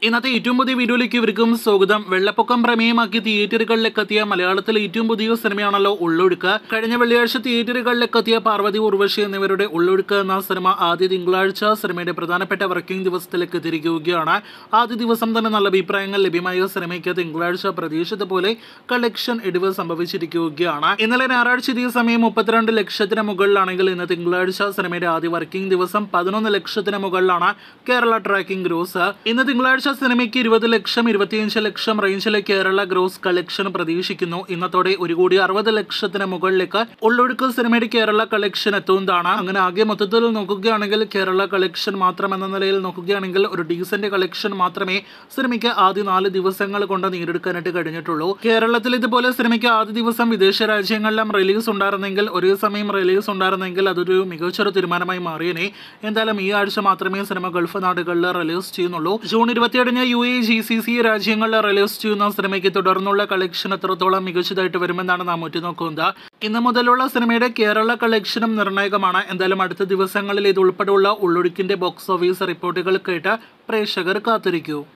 ഇന്നത്തെ ഏറ്റവും പുതിയ വീഡിയോയിലേക്ക് ഇവർക്കും സ്വാഗതം വെള്ളപ്പൊക്കം പ്രമേയമാക്കി തിയേറ്ററുകളിലേക്ക് എത്തിയ മലയാളത്തിലെ ഏറ്റവും പുതിയ സിനിമയാണല്ലോ ഉള്ളൊഴുക്ക് കഴിഞ്ഞ വെള്ളിയാഴ്ച തിയേറ്ററുകളിലേക്ക് എത്തിയ പാർവതി ഉർവശി എന്നിവരുടെ ഉള്ളൊഴുക്ക് എന്ന സിനിമ ആദ്യ തിങ്കളാഴ്ച സിനിമയുടെ പ്രധാനപ്പെട്ട വർക്കിംഗ് ദിവസത്തിലേക്ക് എത്തിയിരിക്കുകയാണ് ആദ്യ ദിവസം തന്നെ നല്ല അഭിപ്രായങ്ങൾ ലഭ്യമായ സിനിമയ്ക്ക് തിങ്കളാഴ്ച പ്രതീക്ഷിച്ച പോലെ കളക്ഷൻ ഇടിവ് സംഭവിച്ചിരിക്കുകയാണ് ഇന്നലെ ഞായറാഴ്ച ഇതേ സമയം മുപ്പത്തിരണ്ട് ലക്ഷത്തിന് മുകളിലാണെങ്കിൽ ഇന്ന് തിങ്കളാഴ്ച സിനിമയുടെ ആദ്യ വർക്കിംഗ് ദിവസം പതിനൊന്ന് ലക്ഷത്തിന് മുകളിലാണ് കേരള ട്രാക്കിംഗ് ഗ്രോസ് ഇന്ന് തിങ്കളാഴ്ച സിനിമയ്ക്ക് ഇരുപത് ലക്ഷം ഇരുപത്തിയഞ്ച് ലക്ഷം റേഞ്ചിലെ കേരള ഗ്രോസ് കളക്ഷൻ പ്രതീക്ഷിക്കുന്നു ഇന്നത്തോടെ ഒരു കോടി അറുപത് ലക്ഷത്തിന് മുകളിലേക്ക് ഉള്ളൊഴുക്ക് സിനിമയുടെ കേരള കളക്ഷൻ എത്തുന്നതാണ് അങ്ങനെ ആകെ മൊത്തത്തിൽ നോക്കുകയാണെങ്കിൽ കേരള കളക്ഷൻ മാത്രം എന്ന നിലയിൽ നോക്കുകയാണെങ്കിൽ ഒരു ഡീസന്റ് കളക്ഷൻ മാത്രമേ സിനിമയ്ക്ക് ആദ്യ നാല് ദിവസങ്ങൾ കൊണ്ട് നേടിയെടുക്കാനായിട്ട് കഴിഞ്ഞിട്ടുള്ളൂ കേരളത്തിൽ ഇതുപോലെ സിനിമയ്ക്ക് ആദ്യ ദിവസം വിദേശ രാജ്യങ്ങളിലും റിലീസ് ഉണ്ടായിരുന്നെങ്കിൽ ഒരേ സമയം റിലീസ് ഉണ്ടായിരുന്നെങ്കിൽ അതൊരു മികച്ചൊരു തീരുമാനമായി മാറിയനെ എന്തായാലും ഈ ആഴ്ച മാത്രമേ സിനിമ ഗൾഫ് നാടുകളിൽ റിലീസ് ചെയ്യുന്നുള്ളൂ ജൂൺ ഇരുപത്തിയേഴിന് U A G C C രാജ്യങ്ങളിൽ റിലീസ് ചെയ്യുന്ന സിനിമയ്ക്ക് തുടർന്നുള്ള കളക്ഷൻ എത്രത്തോളം മികച്ചതായിട്ട് വരുമെന്നാണ് നാം ഉറ്റുനോക്കുന്നത് ഇന്ന് മുതലുള്ള സിനിമയുടെ കേരള കളക്ഷനും നിർണായകമാണ് എന്തായാലും അടുത്ത ദിവസങ്ങളിൽ ഇത് ഉൾപ്പെടെയുള്ള ഉള്ളൊഴുക്കിന്റെ ബോക്സ് ഓഫീസ് റിപ്പോർട്ടുകൾ കേട്ട് പ്രേക്ഷകർ കാത്തിരിക്കൂ